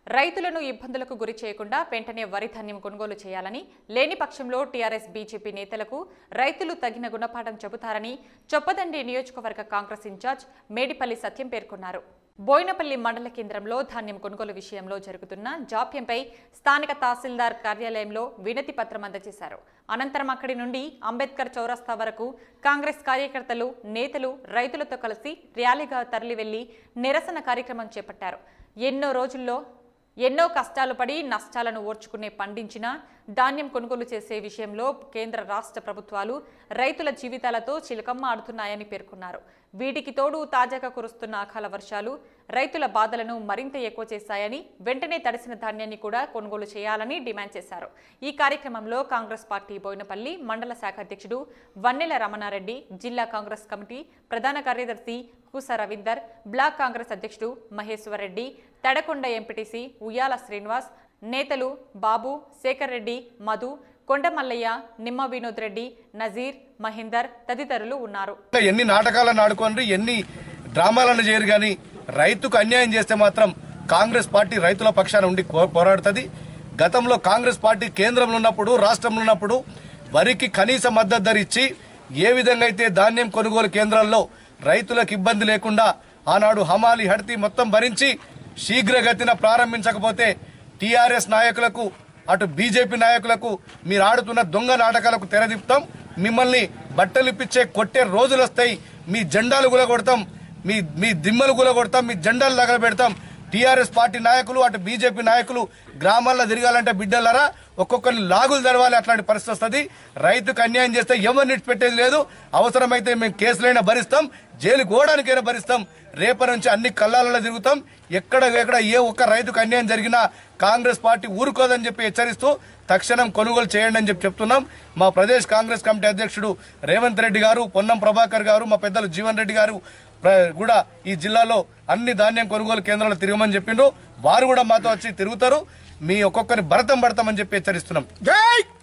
రైతులను ఇబ్బందులకు గురి చేయకుండా వెంటనే వరి ధాన్యం కొనుగోలు చేయాలని లేని పక్షంలో టీఆర్ఎస్ బీజేపీ నేతలకు రైతులు తగిన గుణపాఠం చెబుతారని చొప్పదండి నియోజకవర్గ కాంగ్రెస్ ఇన్ఛార్జ్ మేడిపల్లి సత్యం పేర్కొన్నారు బోయినపల్లి మండల కేంద్రంలో ధాన్యం కొనుగోలు విషయంలో జరుగుతున్న జాప్యంపై స్థానిక తహసీల్దార్ కార్యాలయంలో వినతి పత్రం అందజేశారు అనంతరం అక్కడి నుండి అంబేద్కర్ చౌరస్తా వరకు కాంగ్రెస్ కార్యకర్తలు నేతలు రైతులతో కలిసి ర్యాలీగా తరలి వెళ్లి నిరసన కార్యక్రమం చేపట్టారు ఎన్నో రోజుల్లో ఎన్నో కష్టాలు పడి నష్టాలను ఓర్చుకునే పండించిన ధాన్యం కొనుగోలు చేసే విషయంలో కేంద్ర రాష్ట్ర ప్రభుత్వాలు రైతుల జీవితాలతో చిలకమ్మ ఆడుతున్నాయని పేర్కొన్నారు వీటికి తోడు తాజాగా కురుస్తున్న అకాల వర్షాలు రైతుల బాధలను మరింత ఎక్కువ చేశాయని వెంటనే తడిసిన ధాన్యాన్ని కూడా కొనుగోలు చేయాలని డిమాండ్ చేశారు ఈ కార్యక్రమంలో కాంగ్రెస్ పార్టీ బోయినపల్లి మండల శాఖ అధ్యక్షుడు వన్నెల రమణారెడ్డి జిల్లా కాంగ్రెస్ కమిటీ ప్రధాన కార్యదర్శి కూస రవీందర్ బ్లాక్ కాంగ్రెస్ అధ్యక్షుడు మహేశ్వర్ రెడ్డి తడకొండ ఎంపీటీసీ ఉయ్యాల శ్రీనివాస్ నేతలు బాబు శేఖర్ రెడ్డి మధు కొండమల్లయ్య నిమ్మ వినోద్ రెడ్డి నజీర్ మహేందర్ తదితరులు ఉన్నారు ఎన్ని నాటకాలను ఆడుకోండి ఎన్ని డ్రామాలను చేయరు కానీ రైతుకు అన్యాయం చేస్తే మాత్రం కాంగ్రెస్ పార్టీ రైతుల పక్షాన ఉండి పో- పోరాడుతుంది గతంలో కాంగ్రెస్ పార్టీ కేంద్రంలో ఉన్నప్పుడు రాష్ట్రంలో ఉన్నప్పుడు వరికి కనీస మద్దతు ధర ఇచ్చి ఏ విధంగా అయితే ధాన్యం కొనుగోలు కేంద్రాల్లో రైతులకు ఇబ్బంది లేకుండా ఆనాడు హమాలి హడ్తి మొత్తం భరించి శీఘ్రగతిన ప్రారంభించకపోతే టీఆర్ఎస్ నాయకులకు అటు బీజేపీ నాయకులకు మీరు ఆడుతున్న దొంగ నాటకాలకు తెరదిప్తాం మిమ్మల్ని బట్టలు ఇప్పించే కొట్టే రోజులు వస్తాయి మీ జెండాలు గులగొడతాం మీ మీ దిమ్మలు గులగొడతాం మీ జెండాలు తగలబెడతాం టీఆర్ఎస్ పార్టీ నాయకులు అటు బీజేపీ నాయకులు గ్రామాల్లో తిరగాలంటే బిడ్డలారా ఒక్కొక్కరిని లాగులు తెరవాలి అట్లాంటి పరిస్థితి వస్తుంది రైతుకు అన్యాయం చేస్తే ఎవరిని పెట్టేది లేదు అవసరమైతే మేము కేసులైనా భరిస్తాం జైలు గోడానికైనా భరిస్తాం రేపటి నుంచి అన్ని కళ్ళాలలో తిరుగుతాం ఎక్కడ ఎక్కడ ఏ ఒక్క రైతుకు అన్యాయం జరిగినా కాంగ్రెస్ పార్టీ ఊరుకోదని చెప్పి హెచ్చరిస్తూ తక్షణం కొనుగోలు చేయండి అని చెప్పి చెప్తున్నాం మా ప్రదేశ్ కాంగ్రెస్ కమిటీ అధ్యక్షుడు రేవంత్ రెడ్డి గారు పొన్నం ప్రభాకర్ గారు మా పెద్దలు జీవన్ రెడ్డి గారు ప్ర- కూడా ఈ జిల్లాలో అన్ని ధాన్యం కొనుగోలు కేంద్రాలు తిరగమని చెప్పిండ్రు వారు కూడా మాతో వచ్చి తిరుగుతారు మీ ఒక్కొక్కరి భరతం పడతామని చెప్పి హెచ్చరిస్తున్నాం జై